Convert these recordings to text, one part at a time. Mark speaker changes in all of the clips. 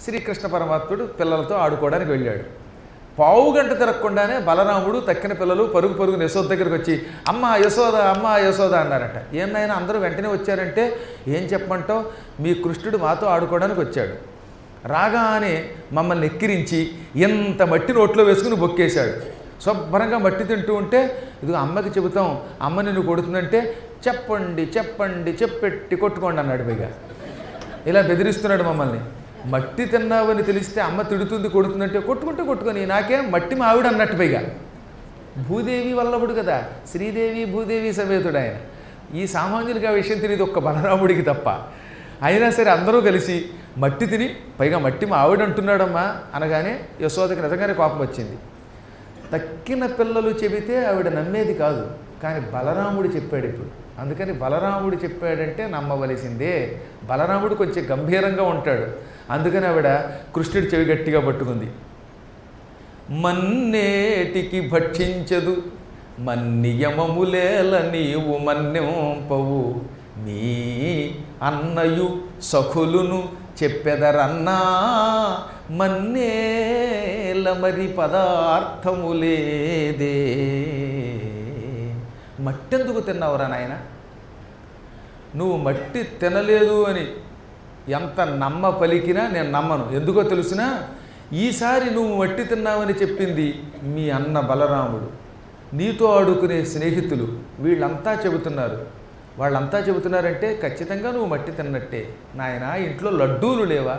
Speaker 1: శ్రీకృష్ణ పరమాత్ముడు పిల్లలతో ఆడుకోవడానికి వెళ్ళాడు పావు గంట తిరగకుండానే బలరాముడు తక్కిన పిల్లలు పరుగు పరుగు యశోద దగ్గరికి వచ్చి అమ్మ యశోద అమ్మ యశోద అన్నారట ఏమైనా అందరూ వెంటనే వచ్చారంటే ఏం చెప్పమంటావు మీ కృష్ణుడు మాతో ఆడుకోవడానికి వచ్చాడు రాగానే మమ్మల్ని ఎక్కిరించి ఎంత మట్టి నోట్లో వేసుకుని బొక్కేశాడు శుభ్రంగా మట్టి తింటూ ఉంటే ఇదిగో అమ్మకి చెబుతాం అమ్మ నిన్ను కొడుతుందంటే చెప్పండి చెప్పండి చెప్పెట్టి కొట్టుకోండి అన్నాడు పైగా ఇలా బెదిరిస్తున్నాడు మమ్మల్ని మట్టి తిన్నావని తెలిస్తే అమ్మ తిడుతుంది కొడుతుందంటే కొట్టుకుంటే కొట్టుకొని నాకేం మట్టి మావిడ అన్నట్టు పైగా భూదేవి వల్లభుడు కదా శ్రీదేవి భూదేవి సమేతుడు ఆయన ఈ సామాన్యులకి ఆ విషయం తెలియదు ఒక్క బలరాముడికి తప్ప అయినా సరే అందరూ కలిసి మట్టి తిని పైగా మట్టి మా ఆవిడ అంటున్నాడమ్మా అనగానే యశోదకి నిజంగానే కోపం వచ్చింది తక్కిన పిల్లలు చెబితే ఆవిడ నమ్మేది కాదు కానీ బలరాముడు చెప్పాడు ఇప్పుడు అందుకని బలరాముడు చెప్పాడంటే నమ్మవలసిందే బలరాముడు కొంచెం గంభీరంగా ఉంటాడు అందుకని ఆవిడ కృష్ణుడి చెవి గట్టిగా పట్టుకుంది మన్నేటికి భక్షించదు మన్నియమములేల నీవు మన్నింపవు నీ అన్నయు సఖులును చెప్పెదరన్నా మన్నేల మరి పదార్థములేదే మట్టెందుకు తిన్నావురా నాయన నువ్వు మట్టి తినలేదు అని ఎంత నమ్మ పలికినా నేను నమ్మను ఎందుకో తెలుసునా ఈసారి నువ్వు మట్టి తిన్నావని చెప్పింది మీ అన్న బలరాముడు నీతో ఆడుకునే స్నేహితులు వీళ్ళంతా చెబుతున్నారు వాళ్ళంతా చెబుతున్నారంటే ఖచ్చితంగా నువ్వు మట్టి తిన్నట్టే నాయన ఇంట్లో లడ్డూలు లేవా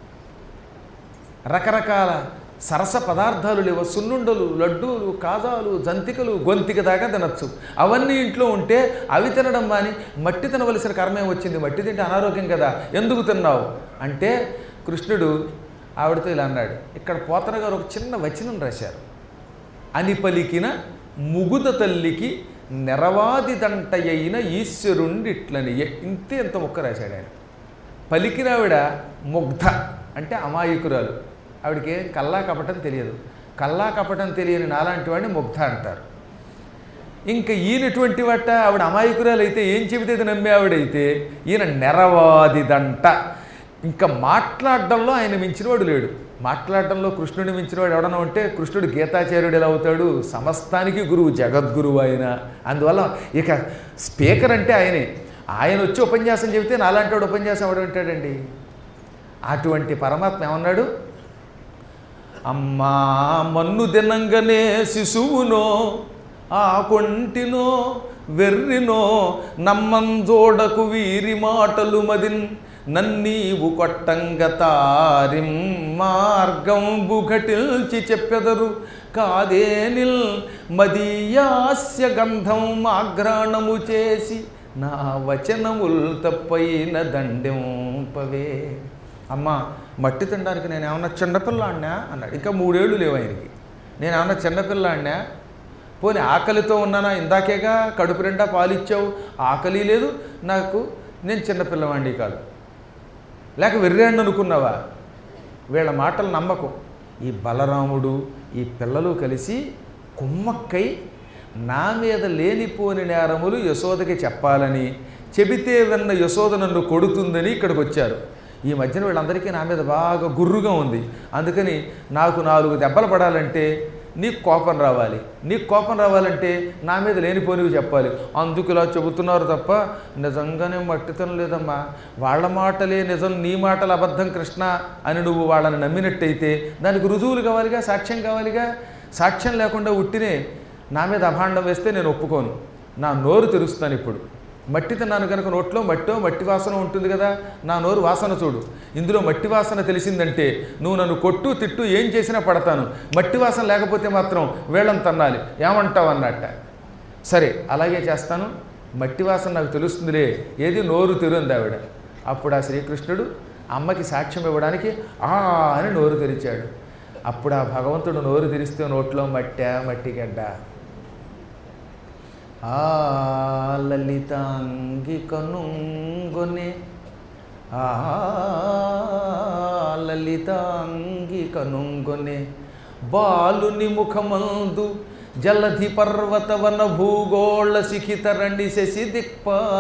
Speaker 1: రకరకాల సరస పదార్థాలు లేవు సున్నుండలు లడ్డూలు కాజాలు జంతికలు గొంతిక దాకా తినచ్చు అవన్నీ ఇంట్లో ఉంటే అవి తినడం మాని మట్టి తినవలసిన కర్మేం వచ్చింది మట్టి తింటే అనారోగ్యం కదా ఎందుకు తిన్నావు అంటే కృష్ణుడు ఆవిడతో ఇలా అన్నాడు ఇక్కడ పోతన గారు ఒక చిన్న వచనం రాశారు అని పలికిన ముగుద తల్లికి నెరవాది దంటయైన ఈశ్వరుండిట్లని ఇంతే ఇంత ముక్క రాశాడు ఆయన పలికినావిడ ముగ్ధ అంటే అమాయకురాలు ఆవిడకి ఏం కల్లా కపటం తెలియదు కల్లా కపటం తెలియని నాలాంటి వాడిని ముగ్ధ అంటారు ఇంకా ఈయనటువంటి వట్ట ఆవిడ అమాయకురాలు అయితే ఏం చెబితే అది నమ్మే ఆవిడైతే ఈయన నెరవాదిదంట ఇంకా మాట్లాడడంలో ఆయన మించినవాడు లేడు మాట్లాడడంలో కృష్ణుడిని మించినవాడు ఎవడన్నా ఉంటే కృష్ణుడు గీతాచార్యుడు ఎలా అవుతాడు సమస్తానికి గురువు జగద్గురువు ఆయన అందువల్ల ఇక స్పీకర్ అంటే ఆయనే ఆయన వచ్చి ఉపన్యాసం చెబితే నాలాంటి వాడు ఉపన్యాసం ఎవడు వింటాడండి అటువంటి పరమాత్మ ఏమన్నాడు అమ్మా మన్ను దినంగానే శిశువునో ఆ కొంటినో వెర్రినో నమ్మంజోడకు వీరి మాటలు మదిన్ నన్నీవు కొట్టంగ తారిం మార్గం బుఘటిల్చి చెప్పెదరు కాదేనిల్ మదీయాస్య గంధం మాఘ్రాణము చేసి నా వచనముల్ తప్పైన దండెంపవే అమ్మ మట్టి తినడానికి నేను ఏమన్నా చిన్నపిల్లాడినా అన్నాడు ఇంకా మూడేళ్ళు లేవు ఆయనకి నేను ఏమన్నా చిన్నపిల్లాడినా పోనీ ఆకలితో ఉన్నానా ఇందాకేగా కడుపు నిండా పాలిచ్చావు ఆకలి లేదు నాకు నేను చిన్నపిల్లవాడిని కాదు లేక వెర్రాడిని అనుకున్నావా వీళ్ళ మాటలు నమ్మకం ఈ బలరాముడు ఈ పిల్లలు కలిసి కుమ్మక్కై నా మీద లేనిపోని నేరములు యశోదకి చెప్పాలని చెబితే విన్న యశోద నన్ను కొడుతుందని ఇక్కడికి వచ్చారు ఈ మధ్యన వీళ్ళందరికీ నా మీద బాగా గుర్రుగా ఉంది అందుకని నాకు నాలుగు దెబ్బలు పడాలంటే నీకు కోపం రావాలి నీకు కోపం రావాలంటే నా మీద లేనిపోనివి చెప్పాలి అందుకు ఇలా చెబుతున్నారు తప్ప నిజంగానే మట్టి తినలేదమ్మా వాళ్ళ మాటలే నిజం నీ మాటలు అబద్ధం కృష్ణ అని నువ్వు వాళ్ళని నమ్మినట్టయితే దానికి రుజువులు కావాలిగా సాక్ష్యం కావాలిగా సాక్ష్యం లేకుండా ఉట్టినే నా మీద అభాండం వేస్తే నేను ఒప్పుకోను నా నోరు తెరుస్తాను ఇప్పుడు మట్టి తిన్నాను కనుక నోట్లో మట్టో మట్టి వాసన ఉంటుంది కదా నా నోరు వాసన చూడు ఇందులో మట్టి వాసన తెలిసిందంటే నువ్వు నన్ను కొట్టు తిట్టు ఏం చేసినా పడతాను మట్టి వాసన లేకపోతే మాత్రం వేళం తన్నాలి ఏమంటావు అన్నట్ట సరే అలాగే చేస్తాను మట్టి వాసన నాకు తెలుస్తుందిలే ఏది నోరు తెరుంది ఆవిడ అప్పుడు ఆ శ్రీకృష్ణుడు అమ్మకి సాక్ష్యం ఇవ్వడానికి ఆ అని నోరు తెరిచాడు అప్పుడు ఆ భగవంతుడు నోరు తెరిస్తే నోట్లో మట్టా మట్టి గడ్డ ఆ లలితాంగి కనుంగొనే ఆ లలితాంగి కనుంగొనే బాలుని ముఖమందు జలధి పర్వతవన భూగోళ శిఖితరణి శశి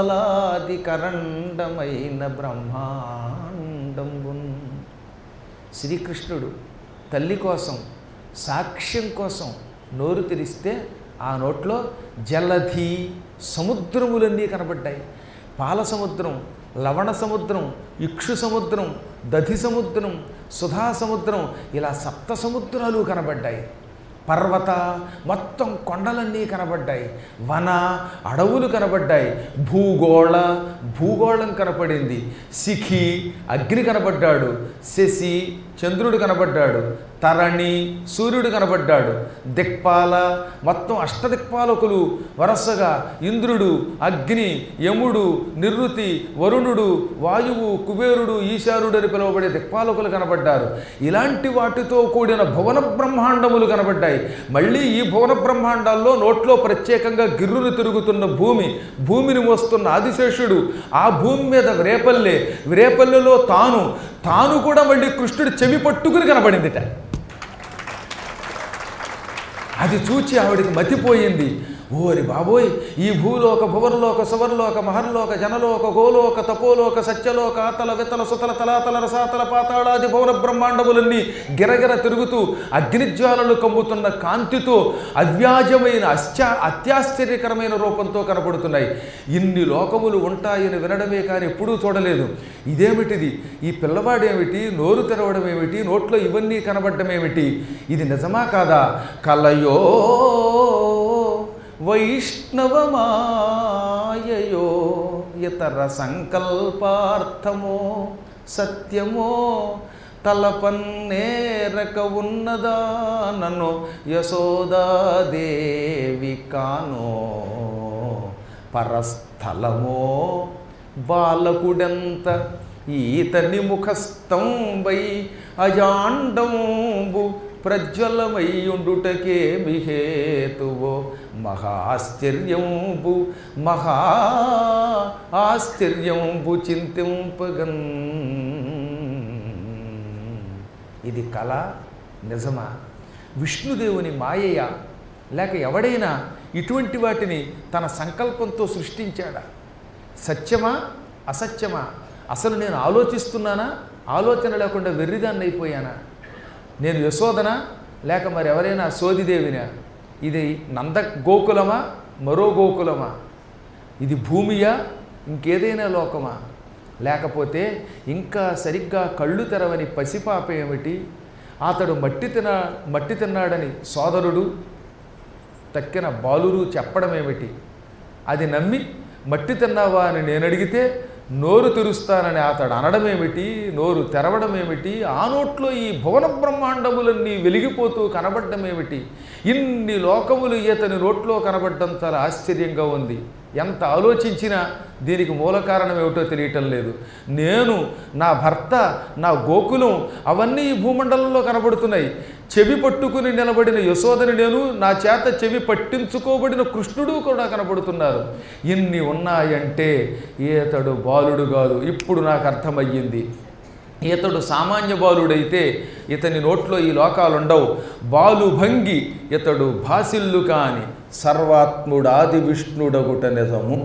Speaker 1: దిక్పాలాది కరండమైన బ్రహ్మాండంబున్ శ్రీకృష్ణుడు తల్లి కోసం సాక్ష్యం కోసం నోరు తెరిస్తే ఆ నోట్లో జలధి సముద్రములన్నీ కనబడ్డాయి పాల సముద్రం లవణ సముద్రం ఇక్షు సముద్రం దధి సముద్రం సుధా సముద్రం ఇలా సప్త సముద్రాలు కనబడ్డాయి పర్వత మొత్తం కొండలన్నీ కనబడ్డాయి వన అడవులు కనబడ్డాయి భూగోళ భూగోళం కనపడింది శిఖి అగ్ని కనబడ్డాడు శశి చంద్రుడు కనబడ్డాడు తరణి సూర్యుడు కనబడ్డాడు దిక్పాల మొత్తం అష్టదిక్పాలకులు వరసగా ఇంద్రుడు అగ్ని యముడు నిరుతి వరుణుడు వాయువు కుబేరుడు ఈశానుడు అని పిలువబడే దిక్పాలకులు కనబడ్డారు ఇలాంటి వాటితో కూడిన భువన బ్రహ్మాండములు కనబడ్డాయి మళ్ళీ ఈ భువన బ్రహ్మాండాల్లో నోట్లో ప్రత్యేకంగా గిర్రులు తిరుగుతున్న భూమి భూమిని మోస్తున్న ఆదిశేషుడు ఆ భూమి మీద వ్రేపల్లె వ్రేపల్లెలో తాను తాను కూడా మళ్ళీ కృష్ణుడు చెవి పట్టుకుని కనబడిందిట అది చూచి ఆవిడికి మతిపోయింది ఓరి బాబోయ్ ఈ భూలోక భువనలోక సువర్లోక మహర్లోక జనలోక గోలోక తపోలోక సత్యలోక ఆతల వితల సుతల తలాతల రసాతల పాతాళాది భువన బ్రహ్మాండములన్నీ గిరగిర తిరుగుతూ అగ్నిజ్వాలలు కమ్ముతున్న కాంతితో అవ్యాజమైన అశ్చా అత్యాశ్చర్యకరమైన రూపంతో కనపడుతున్నాయి ఇన్ని లోకములు ఉంటాయని వినడమే కానీ ఎప్పుడూ చూడలేదు ఇదేమిటిది ఈ పిల్లవాడేమిటి నోరు తెరవడం ఏమిటి నోట్లో ఇవన్నీ కనబడడం ఏమిటి ఇది నిజమా కాదా కలయో వైష్ణవమాయయో ఇతర సంకల్పార్థమో సత్యమో తలపన్నేరక ఉన్నదా నన్ను యశోదాదేవి కానో పరస్థలమో బాలకుడెంత ఈతని ముఖస్థంబై అజాండంబు ప్రజ్వలమయ్యుండుటకే మిహేతువో మహాశ్చర్యంబు మహా ఆశ్చర్యంబు చింతింపగన్ ఇది కళ నిజమా విష్ణుదేవుని మాయయ లేక ఎవడైనా ఇటువంటి వాటిని తన సంకల్పంతో సృష్టించాడా సత్యమా అసత్యమా అసలు నేను ఆలోచిస్తున్నానా ఆలోచన లేకుండా వెర్రిదాన్ని అయిపోయానా నేను యశోదనా లేక మరి ఎవరైనా సోదిదేవినా ఇది నంద గోకులమా మరో గోకులమా ఇది భూమియా ఇంకేదైనా లోకమా లేకపోతే ఇంకా సరిగ్గా కళ్ళు తెరవని పసిపాప ఏమిటి అతడు మట్టి తిన మట్టి తిన్నాడని సోదరుడు తక్కిన బాలురు చెప్పడం ఏమిటి అది నమ్మి మట్టి తిన్నావా అని నేను అడిగితే నోరు తెరుస్తానని అతడు అనడం ఏమిటి నోరు తెరవడం ఏమిటి ఆ నోట్లో ఈ భువన బ్రహ్మాండములన్నీ వెలిగిపోతూ కనబడడం ఏమిటి ఇన్ని లోకములు ఈతని నోట్లో కనబడడం చాలా ఆశ్చర్యంగా ఉంది ఎంత ఆలోచించినా దీనికి మూల కారణం ఏమిటో తెలియటం లేదు నేను నా భర్త నా గోకులం అవన్నీ ఈ భూమండలంలో కనబడుతున్నాయి చెవి పట్టుకుని నిలబడిన యశోదని నేను నా చేత చెవి పట్టించుకోబడిన కృష్ణుడు కూడా కనబడుతున్నారు ఇన్ని ఉన్నాయంటే ఈతడు బాలుడు కాదు ఇప్పుడు నాకు అర్థమయ్యింది ఇతడు సామాన్య బాలుడైతే ఇతని నోట్లో ఈ లోకాలుండవు బాలు భంగి ఇతడు భాసిల్లు కాని సర్వాత్ముడాది విష్ణుడగుట నిజము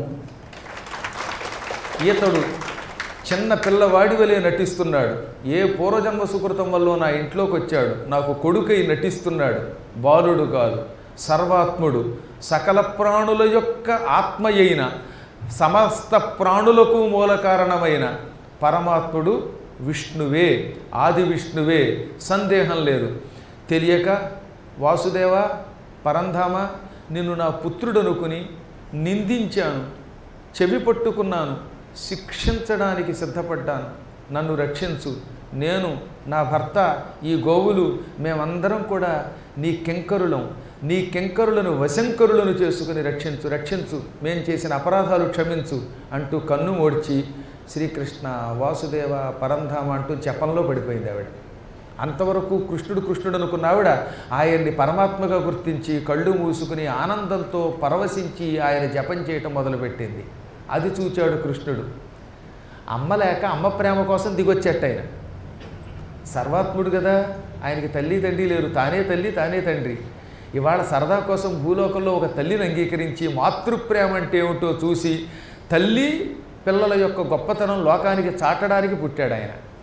Speaker 1: ఈతడు చిన్న పిల్లవాడి వలె నటిస్తున్నాడు ఏ పూర్వజన్మ సుకృతం వల్ల నా ఇంట్లోకి వచ్చాడు నాకు కొడుకై నటిస్తున్నాడు బాలుడు కాదు సర్వాత్ముడు సకల ప్రాణుల యొక్క ఆత్మయైన సమస్త ప్రాణులకు మూల కారణమైన పరమాత్ముడు విష్ణువే ఆది విష్ణువే సందేహం లేదు తెలియక వాసుదేవ పరంధామ నిన్ను నా పుత్రుడనుకుని నిందించాను చెవి పట్టుకున్నాను శిక్షించడానికి సిద్ధపడ్డాను నన్ను రక్షించు నేను నా భర్త ఈ గోవులు మేమందరం కూడా నీ కెంకరులం నీ కెంకరులను వశంకరులను చేసుకుని రక్షించు రక్షించు మేం చేసిన అపరాధాలు క్షమించు అంటూ కన్ను మోడ్చి శ్రీకృష్ణ వాసుదేవ పరంధామ అంటూ జపంలో పడిపోయింది ఆవిడ అంతవరకు కృష్ణుడు కృష్ణుడు అనుకున్న ఆవిడ ఆయన్ని పరమాత్మగా గుర్తించి కళ్ళు మూసుకుని ఆనందంతో పరవశించి ఆయన జపం చేయటం మొదలుపెట్టింది అది చూచాడు కృష్ణుడు అమ్మ లేక అమ్మ ప్రేమ కోసం దిగొచ్చేట ఆయన సర్వాత్ముడు కదా ఆయనకి తల్లి తండ్రి లేరు తానే తల్లి తానే తండ్రి ఇవాళ సరదా కోసం భూలోకంలో ఒక తల్లిని అంగీకరించి మాతృప్రేమ అంటే ఏమిటో చూసి తల్లి పిల్లల యొక్క గొప్పతనం లోకానికి చాటడానికి పుట్టాడు ఆయన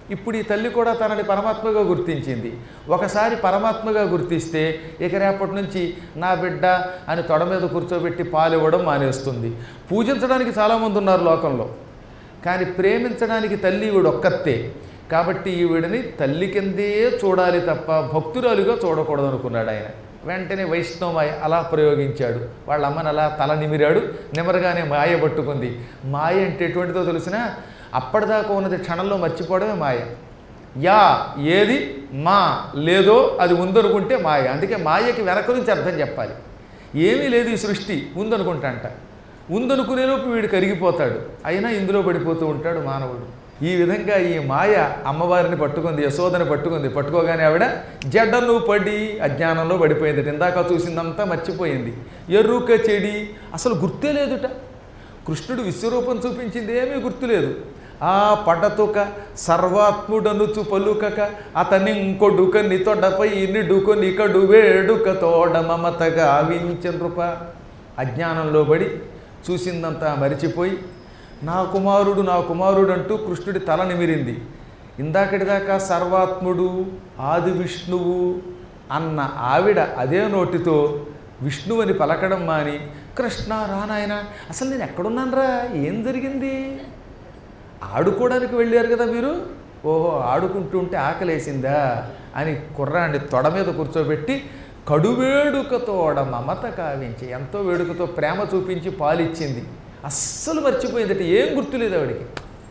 Speaker 1: ఇప్పుడు ఈ తల్లి కూడా తనని పరమాత్మగా గుర్తించింది ఒకసారి పరమాత్మగా గుర్తిస్తే ఇక రేపటి నుంచి నా బిడ్డ అని తొడ మీద కూర్చోబెట్టి పాలు ఇవ్వడం మానేస్తుంది పూజించడానికి చాలామంది ఉన్నారు లోకంలో కానీ ప్రేమించడానికి తల్లి ఈవిడ ఒక్కతే కాబట్టి ఈవిడని తల్లి కిందే చూడాలి తప్ప భక్తురాలుగా చూడకూడదు అనుకున్నాడు ఆయన వెంటనే వైష్ణవమాయ అలా ప్రయోగించాడు వాళ్ళ అమ్మని అలా తల నిమిరాడు నిమరగానే మాయ పట్టుకుంది మాయ అంటే ఎటువంటిదో తెలిసిన అప్పటిదాకా ఉన్నది క్షణంలో మర్చిపోవడమే మాయ యా ఏది మా లేదో అది ఉందనుకుంటే మాయ అందుకే మాయకి వెనక నుంచి అర్థం చెప్పాలి ఏమీ లేదు ఈ సృష్టి ఉందనుకుంటాంట ఉందనుకునేలోపు వీడు కరిగిపోతాడు అయినా ఇందులో పడిపోతూ ఉంటాడు మానవుడు ఈ విధంగా ఈ మాయ అమ్మవారిని పట్టుకుంది యశోదని పట్టుకుంది పట్టుకోగానే ఆవిడ జడ్డను పడి అజ్ఞానంలో పడిపోయింది ఇందాక చూసిందంతా మర్చిపోయింది ఎర్రుక చెడి అసలు గుర్తే లేదుట కృష్ణుడు విశ్వరూపం చూపించింది ఏమీ గుర్తులేదు ఆ పడతుక సర్వాత్ముడనుచు పలుకక అతనింకొడుక నితొడపై నిడుక నికడు వేడుక తోడ మమతగా ఆవించనృప అజ్ఞానంలో పడి చూసిందంతా మరిచిపోయి నా కుమారుడు నా కుమారుడు అంటూ కృష్ణుడి తల నిమిరింది ఇందాకటిదాకా సర్వాత్ముడు ఆది విష్ణువు అన్న ఆవిడ అదే నోటితో విష్ణువని పలకడం మాని కృష్ణ రానాయన అసలు నేను ఎక్కడున్నానరా ఏం జరిగింది ఆడుకోవడానికి వెళ్ళారు కదా మీరు ఓహో ఆడుకుంటూ ఉంటే ఆకలేసిందా అని కుర్రాన్ని తొడ మీద కూర్చోబెట్టి కడువేడుకతోడ మమత కావించి ఎంతో వేడుకతో ప్రేమ చూపించి పాలిచ్చింది అస్సలు మర్చిపోయిందట ఏం గుర్తులేదు ఆవిడికి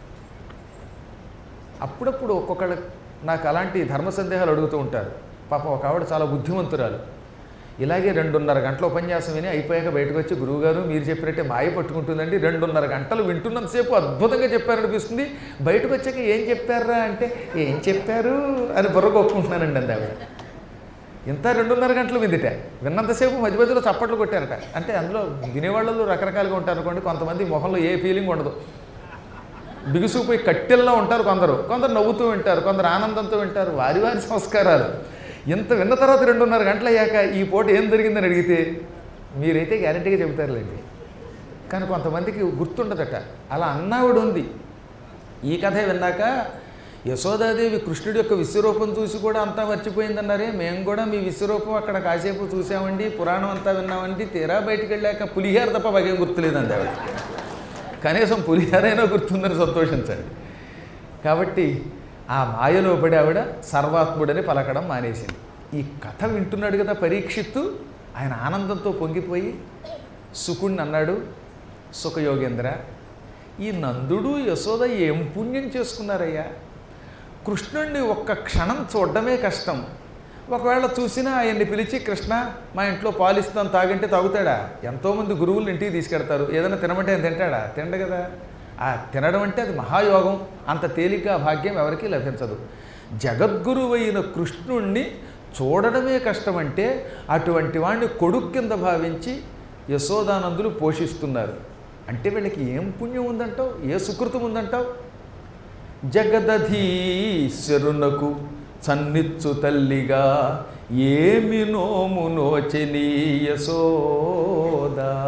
Speaker 1: అప్పుడప్పుడు ఒక్కొక్కళ్ళ నాకు అలాంటి ధర్మ సందేహాలు అడుగుతూ ఉంటారు పాపం ఒక ఆవిడ చాలా బుద్ధిమంతురాలు ఇలాగే రెండున్నర గంటల ఉపన్యాసం విని అయిపోయాక బయటకు వచ్చి గురువుగారు మీరు చెప్పినట్టే మాయ పట్టుకుంటుందండి రెండున్నర గంటలు వింటున్నంతసేపు అద్భుతంగా చెప్పారనిపిస్తుంది బయటకు వచ్చాక ఏం చెప్పారా అంటే ఏం చెప్పారు అని బుర్ర కొప్పుకుంటున్నానండి అంది ఆవిడ ఇంత రెండున్నర గంటలు విందిట విన్నంతసేపు మధ్య మధ్యలో చప్పట్లు కొట్టారట అంటే అందులో వినేవాళ్ళలో రకరకాలుగా ఉంటారు అనుకోండి కొంతమంది మొహంలో ఏ ఫీలింగ్ ఉండదు బిగుసుకుపోయి కట్టెల్లో ఉంటారు కొందరు కొందరు నవ్వుతూ వింటారు కొందరు ఆనందంతో వింటారు వారి వారి సంస్కారాలు ఇంత విన్న తర్వాత రెండున్నర గంటలు అయ్యాక ఈ పూట ఏం జరిగిందని అడిగితే మీరైతే గ్యారంటీగా చెబుతారులేండి కానీ కొంతమందికి గుర్తుండదట అలా అన్నావిడ ఉంది ఈ కథే విన్నాక యశోదాదేవి కృష్ణుడి యొక్క విశ్వరూపం చూసి కూడా అంతా మర్చిపోయిందన్నారే మేము కూడా మీ విశ్వరూపం అక్కడ కాసేపు చూసామండి పురాణం అంతా విన్నామండి తీరా బయటికి వెళ్ళాక పులిహార తప్ప మాకేం గుర్తులేదండి ఆవిడ కనీసం పులిహారైనా గుర్తుందని సంతోషించండి కాబట్టి ఆ మాయలో పడి ఆవిడ సర్వాత్ముడని పలకడం మానేసింది ఈ కథ వింటున్నాడు కదా పరీక్షిత్తు ఆయన ఆనందంతో పొంగిపోయి సుకుణ్ణి అన్నాడు సుఖయోగేంద్ర ఈ నందుడు యశోద ఏం పుణ్యం చేసుకున్నారయ్యా కృష్ణుణ్ణి ఒక్క క్షణం చూడడమే కష్టం ఒకవేళ చూసినా ఆయన్ని పిలిచి కృష్ణ మా ఇంట్లో పాలిస్తాను తాగంటే తాగుతాడా ఎంతోమంది గురువులు ఇంటికి తీసుకెడతారు ఏదైనా తినమంటే ఆయన తింటాడా తిండ కదా ఆ తినడం అంటే అది మహాయోగం అంత తేలిక భాగ్యం ఎవరికీ లభించదు జగద్గురువైన కృష్ణుణ్ణి చూడడమే కష్టమంటే అటువంటి వాడిని కొడుకు కింద భావించి యశోదానందులు పోషిస్తున్నారు అంటే వీళ్ళకి ఏం పుణ్యం ఉందంటావు ఏ సుకృతం ఉందంటావు జగదధీశ్వరునకు సన్నిచ్చు తల్లిగా ఏమి నోము నోచని యశోదా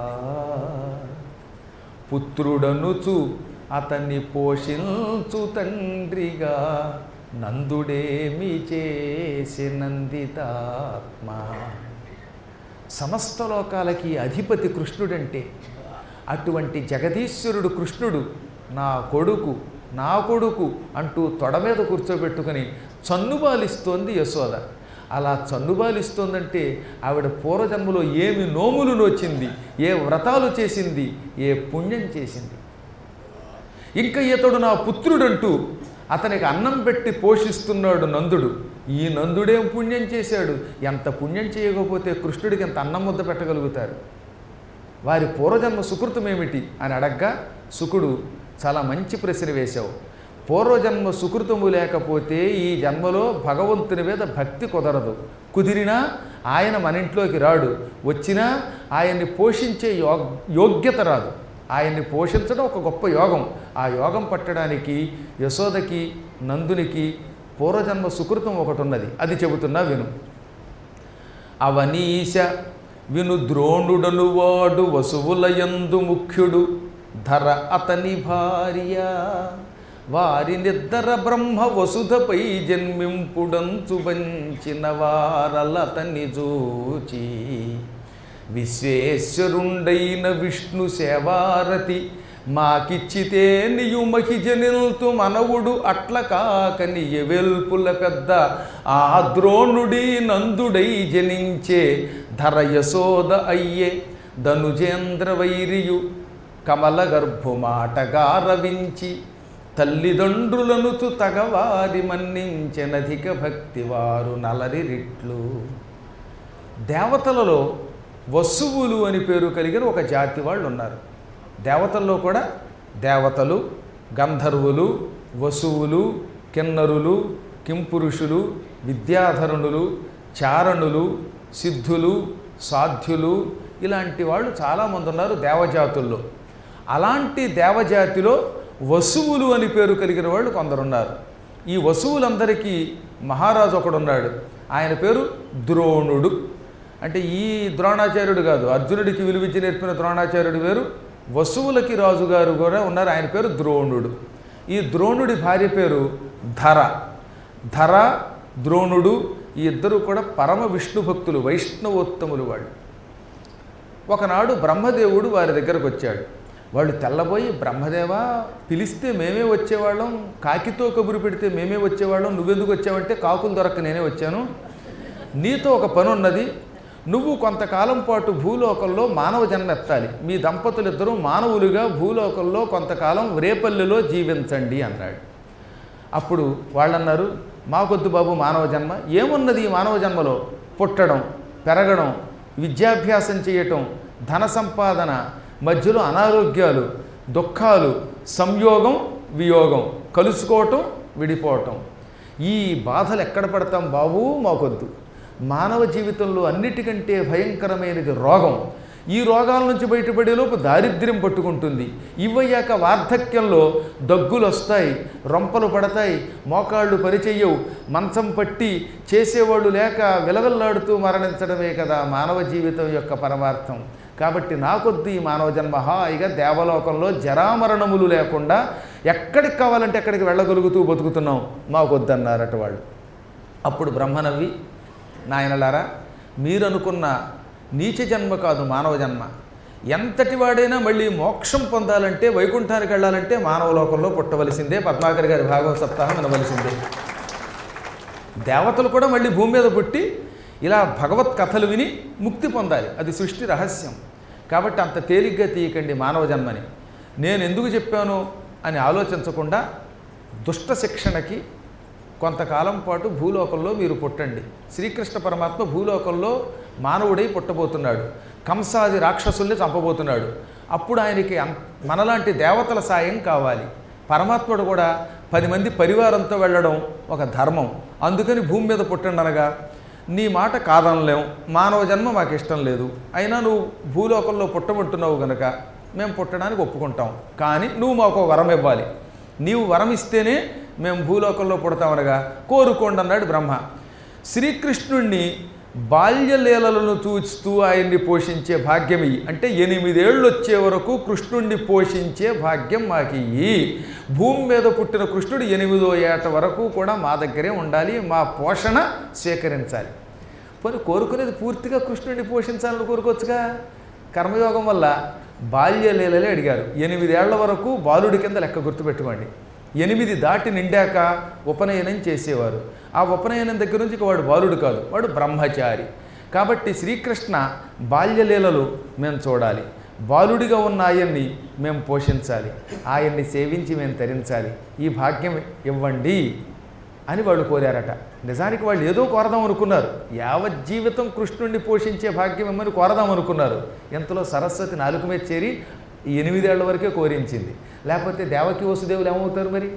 Speaker 1: పుత్రుడనుచు అతన్ని పోషించు తండ్రిగా నందుడేమి చేసి నందితాత్మ సమస్త లోకాలకి అధిపతి కృష్ణుడంటే అటువంటి జగదీశ్వరుడు కృష్ణుడు నా కొడుకు నా కొడుకు అంటూ తొడ మీద కూర్చోబెట్టుకుని చన్నుబాలిస్తోంది యశోద అలా చన్నుబాలిస్తోందంటే ఆవిడ పూర్వజన్మలో ఏమి నోములు నోచింది ఏ వ్రతాలు చేసింది ఏ పుణ్యం చేసింది ఇంకా ఇతడు నా పుత్రుడంటూ అతనికి అన్నం పెట్టి పోషిస్తున్నాడు నందుడు ఈ నందుడేం పుణ్యం చేశాడు ఎంత పుణ్యం చేయకపోతే కృష్ణుడికి ఎంత అన్నం ముద్ద పెట్టగలుగుతారు వారి పూర్వజన్మ సుకృతం ఏమిటి అని అడగ్గా సుకుడు చాలా మంచి ప్రశ్న వేశావు పూర్వజన్మ సుకృతము లేకపోతే ఈ జన్మలో భగవంతుని మీద భక్తి కుదరదు కుదిరినా ఆయన మన ఇంట్లోకి రాడు వచ్చినా ఆయన్ని పోషించే యోగ్ యోగ్యత రాదు ఆయన్ని పోషించడం ఒక గొప్ప యోగం ఆ యోగం పట్టడానికి యశోదకి నందునికి పూర్వజన్మ సుకృతం ఒకటి ఉన్నది అది చెబుతున్నా విను అవనీశ విను ద్రోణుడను వాడు వసువులయందు ముఖ్యుడు ధర అతని భార్య వారినిద్దర బ్రహ్మ వసుధపై జన్మింపుడంచు బంచిన వారలతని జూచి విశ్వేశ్వరుండైన విష్ణు సేవారతి మాకిచ్చితే నీయు మహిజనిల్తు మనవుడు అట్ల కాకని ఎవెల్పుల పెద్ద ఆ ద్రోణుడి నందుడై జనించే ధర యశోద అయ్యే ధనుజేంద్ర వైరియు కమల గర్భుమాటగారవించి తల్లిదండ్రులనుచు తగవారి మన్నించెనధిక భక్తి వారు నలరి రిట్లు దేవతలలో వసువులు అని పేరు కలిగిన ఒక జాతి వాళ్ళు ఉన్నారు దేవతల్లో కూడా దేవతలు గంధర్వులు వసువులు కిన్నరులు కింపురుషులు విద్యాధరుణులు చారణులు సిద్ధులు సాధ్యులు ఇలాంటి వాళ్ళు చాలామంది ఉన్నారు దేవజాతుల్లో అలాంటి దేవజాతిలో వసువులు అని పేరు కలిగిన వాళ్ళు కొందరున్నారు ఈ వసువులందరికీ మహారాజు ఒకడున్నాడు ఆయన పేరు ద్రోణుడు అంటే ఈ ద్రోణాచార్యుడు కాదు అర్జునుడికి విలువించి నేర్పిన ద్రోణాచార్యుడు వేరు వసువులకి రాజుగారు కూడా ఉన్నారు ఆయన పేరు ద్రోణుడు ఈ ద్రోణుడి భార్య పేరు ధర ధర ద్రోణుడు ఈ ఇద్దరు కూడా పరమ విష్ణు భక్తులు వైష్ణవోత్తములు వాళ్ళు ఒకనాడు బ్రహ్మదేవుడు వారి దగ్గరకు వచ్చాడు వాళ్ళు తెల్లబోయి బ్రహ్మదేవా పిలిస్తే మేమే వచ్చేవాళ్ళం కాకితో కబురు పెడితే మేమే వచ్చేవాళ్ళం నువ్వెందుకు వచ్చావంటే కాకులు దొరక్క నేనే వచ్చాను నీతో ఒక పని ఉన్నది నువ్వు కొంతకాలం పాటు భూలోకంలో మానవ జన్మ ఎత్తాలి మీ దంపతులిద్దరూ మానవులుగా భూలోకంలో కొంతకాలం రేపల్లెలో జీవించండి అన్నాడు అప్పుడు వాళ్ళన్నారు మాకొద్దు బాబు మానవ జన్మ ఏమున్నది ఈ మానవ జన్మలో పుట్టడం పెరగడం విద్యాభ్యాసం చేయటం ధన సంపాదన మధ్యలో అనారోగ్యాలు దుఃఖాలు సంయోగం వియోగం కలుసుకోవటం విడిపోవటం ఈ బాధలు ఎక్కడ పడతాం బాబు మాకొద్దు మానవ జీవితంలో అన్నిటికంటే భయంకరమైనది రోగం ఈ రోగాల నుంచి బయటపడేలోపు దారిద్ర్యం పట్టుకుంటుంది ఇవయ్యాక వార్ధక్యంలో దగ్గులు వస్తాయి రొంపలు పడతాయి మోకాళ్ళు పనిచెయ్యవు మంచం పట్టి చేసేవాళ్ళు లేక విలవిల్లాడుతూ మరణించడమే కదా మానవ జీవితం యొక్క పరమార్థం కాబట్టి నాకొద్దు ఈ మానవ జన్మ హాయిగా దేవలోకంలో జరామరణములు లేకుండా ఎక్కడికి కావాలంటే ఎక్కడికి వెళ్ళగలుగుతూ బతుకుతున్నాం మాకొద్దన్నారట వాళ్ళు అప్పుడు బ్రహ్మనవ్వి నాయనలారా మీరు అనుకున్న నీచ జన్మ కాదు మానవ జన్మ ఎంతటి వాడైనా మళ్ళీ మోక్షం పొందాలంటే వైకుంఠానికి వెళ్ళాలంటే మానవ లోకంలో పుట్టవలసిందే పద్మాకర్ గారి భాగవత సప్తాహం వినవలసిందే దేవతలు కూడా మళ్ళీ భూమి మీద పుట్టి ఇలా భగవత్ కథలు విని ముక్తి పొందాలి అది సృష్టి రహస్యం కాబట్టి అంత తేలిగ్గా తీయకండి మానవ జన్మని నేను ఎందుకు చెప్పాను అని ఆలోచించకుండా దుష్ట శిక్షణకి కొంతకాలం పాటు భూలోకంలో మీరు పుట్టండి శ్రీకృష్ణ పరమాత్మ భూలోకంలో మానవుడై పుట్టబోతున్నాడు కంసాది రాక్షసుల్ని చంపబోతున్నాడు అప్పుడు ఆయనకి అం- మనలాంటి దేవతల సాయం కావాలి పరమాత్ముడు కూడా పది మంది పరివారంతో వెళ్ళడం ఒక ధర్మం అందుకని భూమి మీద పుట్టండి అనగా నీ మాట కాదనలేం మానవ జన్మ మాకు ఇష్టం లేదు అయినా నువ్వు భూలోకంలో పుట్టమంటున్నావు గనక మేము పుట్టడానికి ఒప్పుకుంటాం కానీ నువ్వు మాకు ఒక వరం ఇవ్వాలి నీవు వరం ఇస్తేనే మేము భూలోకంలో పుడతామనగా కోరుకోండి అన్నాడు బ్రహ్మ శ్రీకృష్ణుణ్ణి బాల్యలీలలను చూస్తూ ఆయన్ని పోషించే భాగ్యం ఇయ్యి అంటే ఎనిమిదేళ్ళు వచ్చే వరకు కృష్ణుణ్ణి పోషించే భాగ్యం మాకు ఇయ్యి భూమి మీద పుట్టిన కృష్ణుడు ఎనిమిదో ఏట వరకు కూడా మా దగ్గరే ఉండాలి మా పోషణ స్వీకరించాలి పోనీ కోరుకునేది పూర్తిగా కృష్ణుడిని పోషించాలని కోరుకోవచ్చుగా కర్మయోగం వల్ల బాల్యలీలలే అడిగారు ఎనిమిదేళ్ల వరకు బాలుడి కింద లెక్క గుర్తుపెట్టుకోండి ఎనిమిది దాటి నిండాక ఉపనయనం చేసేవారు ఆ ఉపనయనం దగ్గర నుంచి ఇక వాడు బాలుడు కాదు వాడు బ్రహ్మచారి కాబట్టి శ్రీకృష్ణ బాల్యలీలలు మేము చూడాలి బాలుడిగా ఉన్న ఆయన్ని మేము పోషించాలి ఆయన్ని సేవించి మేము తరించాలి ఈ భాగ్యం ఇవ్వండి అని వాళ్ళు కోరారట నిజానికి వాళ్ళు ఏదో కోరదాం అనుకున్నారు యావజ్జీవితం కృష్ణుణ్ణి పోషించే భాగ్యం ఇమ్మని కోరదాం అనుకున్నారు ఇంతలో సరస్వతి నాలుక మీద చేరి ఈ ఎనిమిదేళ్ల వరకే కోరించింది లేకపోతే దేవకి వసుదేవులు ఏమవుతారు మరి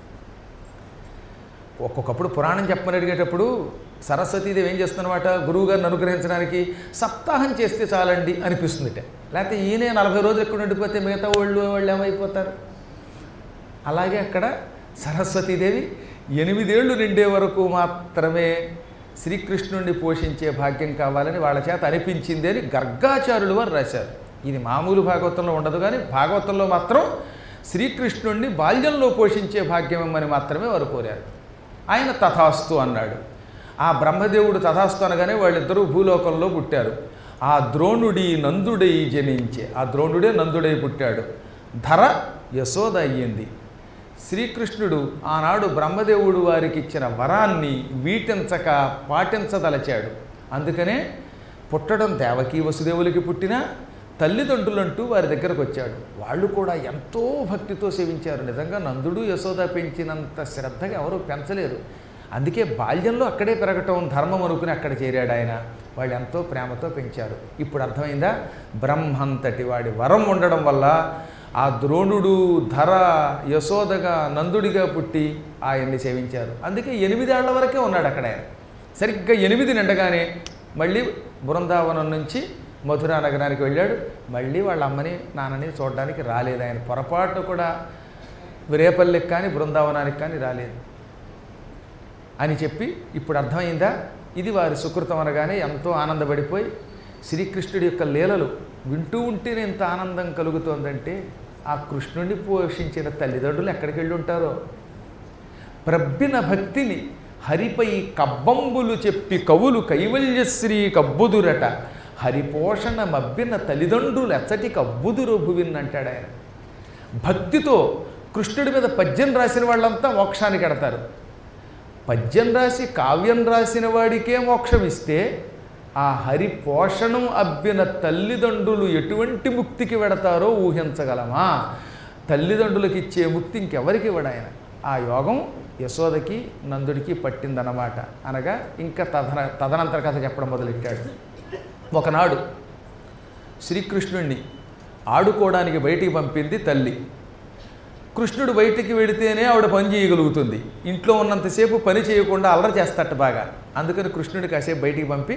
Speaker 1: ఒక్కొక్కప్పుడు పురాణం చెప్పమని అడిగేటప్పుడు సరస్వతీదేవి ఏం చేస్తుందన్నమాట గురువుగారిని అనుగ్రహించడానికి సప్తాహం చేస్తే చాలండి అనిపిస్తుందిట లేకపోతే ఈయనే నలభై రోజులు ఎక్కువ ఉండిపోతే మిగతా వాళ్ళు వాళ్ళు ఏమైపోతారు అలాగే అక్కడ సరస్వతీదేవి ఎనిమిదేళ్లు నిండే వరకు మాత్రమే శ్రీకృష్ణుడిని పోషించే భాగ్యం కావాలని వాళ్ళ చేత అనిపించింది అని గర్గాచారులు వారు రాశారు ఇది మామూలు భాగవతంలో ఉండదు కానీ భాగవతంలో మాత్రం శ్రీకృష్ణుణ్ణి బాల్యంలో పోషించే భాగ్యం ఇమ్మని మాత్రమే వారు కోరారు ఆయన తథాస్తు అన్నాడు ఆ బ్రహ్మదేవుడు తథాస్తు అనగానే వాళ్ళిద్దరూ భూలోకంలో పుట్టారు ఆ ద్రోణుడి నందుడై జనించే ఆ ద్రోణుడే నందుడై పుట్టాడు ధర యశోద అయ్యింది శ్రీకృష్ణుడు ఆనాడు బ్రహ్మదేవుడు వారికి ఇచ్చిన వరాన్ని వీటించక పాటించదలచాడు అందుకనే పుట్టడం దేవకీ వసుదేవులకి పుట్టిన తల్లిదండ్రులంటూ వారి దగ్గరకు వచ్చాడు వాళ్ళు కూడా ఎంతో భక్తితో సేవించారు నిజంగా నందుడు యశోద పెంచినంత శ్రద్ధగా ఎవరూ పెంచలేరు అందుకే బాల్యంలో అక్కడే పెరగటం ధర్మం అనుకుని అక్కడ చేరాడు ఆయన వాళ్ళు ఎంతో ప్రేమతో పెంచారు ఇప్పుడు అర్థమైందా బ్రహ్మంతటి వాడి వరం ఉండడం వల్ల ఆ ద్రోణుడు ధర యశోదగా నందుడిగా పుట్టి ఆయన్ని సేవించారు అందుకే ఎనిమిదేళ్ల వరకే ఉన్నాడు అక్కడ ఆయన సరిగ్గా ఎనిమిది నిండగానే మళ్ళీ బృందావనం నుంచి మధురా నగరానికి వెళ్ళాడు మళ్ళీ వాళ్ళ అమ్మని నాన్నని చూడడానికి రాలేదు ఆయన పొరపాటు కూడా రేపల్లికి కానీ బృందావనానికి కానీ రాలేదు అని చెప్పి ఇప్పుడు అర్థమైందా ఇది వారి సుకృతం అనగానే ఎంతో ఆనందపడిపోయి శ్రీకృష్ణుడి యొక్క లీలలు వింటూ ఉంటేనే ఎంత ఆనందం కలుగుతోందంటే ఆ కృష్ణుడిని పోషించిన తల్లిదండ్రులు ఎక్కడికి వెళ్ళి ఉంటారో ప్రబ్బిన భక్తిని హరిపై కబ్బంబులు చెప్పి కవులు కైవల్యశ్రీ కబ్బుదురట హరిపోషణ మబ్బిన తల్లిదండ్రులు ఎచ్చటి కబ్బుదురు భువిన్ అంటాడు ఆయన భక్తితో కృష్ణుడి మీద పద్యం రాసిన వాళ్ళంతా మోక్షానికి ఎడతారు పద్యం రాసి కావ్యం రాసిన వాడికే మోక్షం ఇస్తే ఆ హరి పోషణం అబ్బిన తల్లిదండ్రులు ఎటువంటి ముక్తికి వెడతారో ఊహించగలమా తల్లిదండ్రులకి ఇచ్చే ముక్తి ఇంకెవరికి ఇవ్వడు ఆయన ఆ యోగం యశోదకి నందుడికి పట్టిందన్నమాట అనగా ఇంకా తదన తదనంతర కథ చెప్పడం మొదలెట్టాడు ఒకనాడు శ్రీకృష్ణుణ్ణి ఆడుకోవడానికి బయటికి పంపింది తల్లి కృష్ణుడు బయటికి వెడితేనే ఆవిడ పని చేయగలుగుతుంది ఇంట్లో ఉన్నంతసేపు పని చేయకుండా అల్లరి చేస్తట బాగా అందుకని కృష్ణుడి కాసేపు బయటికి పంపి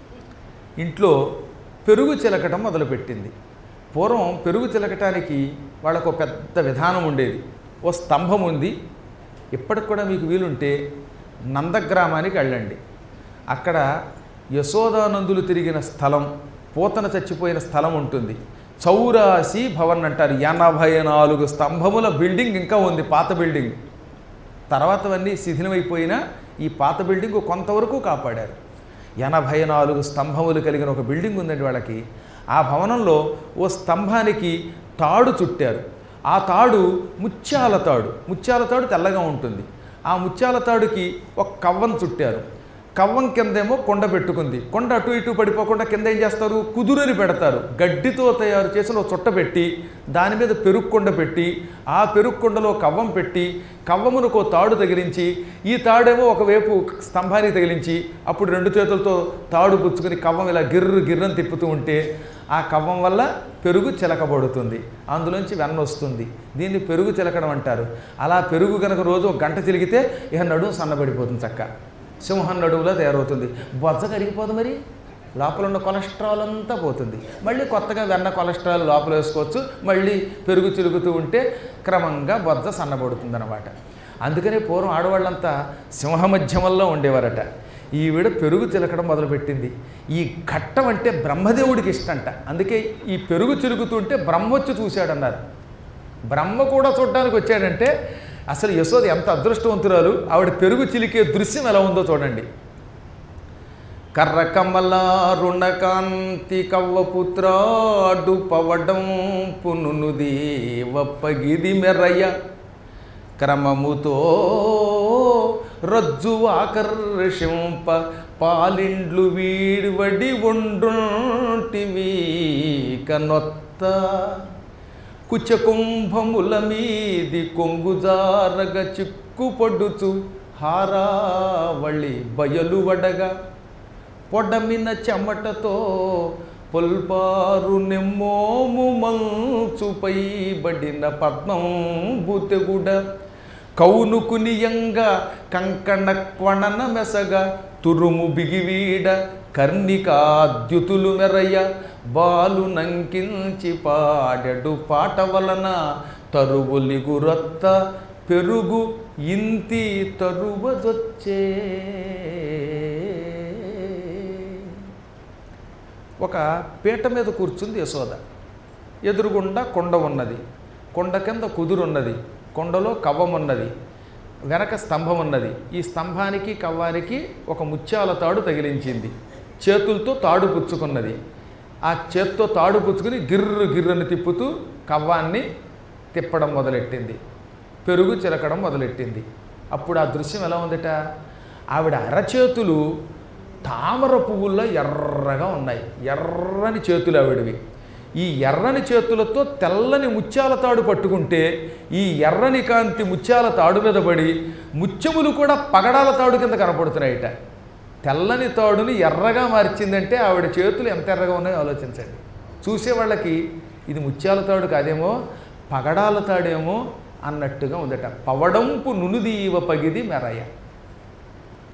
Speaker 1: ఇంట్లో పెరుగు చిలకటం మొదలుపెట్టింది పూర్వం పెరుగు చిలకటానికి వాళ్ళకు ఒక పెద్ద విధానం ఉండేది ఓ స్తంభం ఉంది ఇప్పటికి కూడా మీకు వీలుంటే నందగ్రామానికి వెళ్ళండి అక్కడ యశోదానందులు తిరిగిన స్థలం పూతన చచ్చిపోయిన స్థలం ఉంటుంది చౌరాసి భవన్ అంటారు ఎనభై నాలుగు స్తంభముల బిల్డింగ్ ఇంకా ఉంది పాత బిల్డింగ్ తర్వాతవన్నీ శిథిలమైపోయినా ఈ పాత బిల్డింగ్ కొంతవరకు కాపాడారు ఎనభై నాలుగు స్తంభములు కలిగిన ఒక బిల్డింగ్ ఉందండి వాళ్ళకి ఆ భవనంలో ఓ స్తంభానికి తాడు చుట్టారు ఆ తాడు ముత్యాల తాడు ముత్యాల తాడు తెల్లగా ఉంటుంది ఆ ముత్యాల తాడుకి ఒక కవ్వం చుట్టారు కవ్వం కిందేమో కొండ పెట్టుకుంది కొండ అటు ఇటు పడిపోకుండా కింద ఏం చేస్తారు కుదురని పెడతారు గడ్డితో తయారు చేసిన ఒక చుట్ట పెట్టి దాని మీద పెరుగు కొండ పెట్టి ఆ పెరుగు కొండలో కవ్వం పెట్టి కవ్వమునకు ఓ తాడు తగిలించి ఈ తాడేమో ఒకవైపు స్తంభానికి తగిలించి అప్పుడు రెండు చేతులతో తాడు పుచ్చుకొని కవ్వం ఇలా గిర్రు గిర్రని తిప్పుతూ ఉంటే ఆ కవ్వం వల్ల పెరుగు చిలకబడుతుంది అందులోంచి వెన్న వస్తుంది దీన్ని పెరుగు చిలకడం అంటారు అలా పెరుగు కనుక రోజు ఒక గంట చిలిగితే ఇక నడుము సన్నబడిపోతుంది చక్క సింహం నడువులో తయారవుతుంది బొజ్జ కరిగిపోదు మరి లోపల ఉన్న కొలెస్ట్రాల్ అంతా పోతుంది మళ్ళీ కొత్తగా వెన్న కొలెస్ట్రాల్ లోపల వేసుకోవచ్చు మళ్ళీ పెరుగు చిలుగుతూ ఉంటే క్రమంగా బొజ్జ సన్నబడుతుంది అనమాట అందుకనే పూర్వం ఆడవాళ్ళంతా సింహమధ్యమంలో ఉండేవారట ఈవిడ పెరుగు చిలకడం మొదలుపెట్టింది ఈ ఘట్టం అంటే బ్రహ్మదేవుడికి ఇష్టంట అందుకే ఈ పెరుగు చిలుగుతుంటే బ్రహ్మ వచ్చి చూశాడన్నారు బ్రహ్మ కూడా చూడడానికి వచ్చాడంటే అసలు యశోద ఎంత అదృష్టవంతురాలు ఆవిడ పెరుగు చిలికే దృశ్యం ఎలా ఉందో చూడండి కర్ర కమల రుణకాంతి కవ్వపుత్రాడు పవడం పునును దేవప్పగిది మెర్రయ్య క్రమముతో రజ్జు ఆకర్షింప పాలిండ్లు వీడివడి ఉండుంటివి కనొత్త కుచకుంభముల మీది కొంగుజారగ చిక్కుపడుచు హారావళి బయలు వడగా పొడమిన చెమటతో పొల్పారు నెమ్మోము మంచుపై బడిన పద్మం బుతెగుడ కౌనుకునియంగా కంకణ క్వణన మెసగ తురుము బిగివీడ కర్ణికాద్యుతులు మెరయ బాలు నంకించి పాడెడు పాట వలన తరువులిగురొత్త పెరుగు ఇంతి తరువదొచ్చే ఒక పీట మీద కూర్చుంది యశోద ఎదురుగుండా కొండ ఉన్నది కొండ కింద కుదురున్నది కొండలో కవ్వం ఉన్నది వెనక స్తంభం ఉన్నది ఈ స్తంభానికి కవ్వానికి ఒక ముత్యాల తాడు తగిలించింది చేతులతో తాడు పుచ్చుకున్నది ఆ చేత్తో తాడు పుచ్చుకుని గిర్రు గిర్రని తిప్పుతూ కవ్వాన్ని తిప్పడం మొదలెట్టింది పెరుగు చిలకడం మొదలెట్టింది అప్పుడు ఆ దృశ్యం ఎలా ఉందట ఆవిడ అరచేతులు తామర పువ్వుల్లో ఎర్రగా ఉన్నాయి ఎర్రని చేతులు ఆవిడవి ఈ ఎర్రని చేతులతో తెల్లని ముత్యాల తాడు పట్టుకుంటే ఈ ఎర్రని కాంతి ముత్యాల తాడు మీద పడి ముత్యములు కూడా పగడాల తాడు కింద కనపడుతున్నాయిట తెల్లని తాడుని ఎర్రగా మార్చిందంటే ఆవిడ చేతులు ఎంత ఎర్రగా ఉన్నాయో ఆలోచించండి చూసే వాళ్ళకి ఇది ముత్యాల తాడు కాదేమో పగడాల తాడేమో అన్నట్టుగా ఉందట పవడంపు నునుదీవ పగిది మెరయ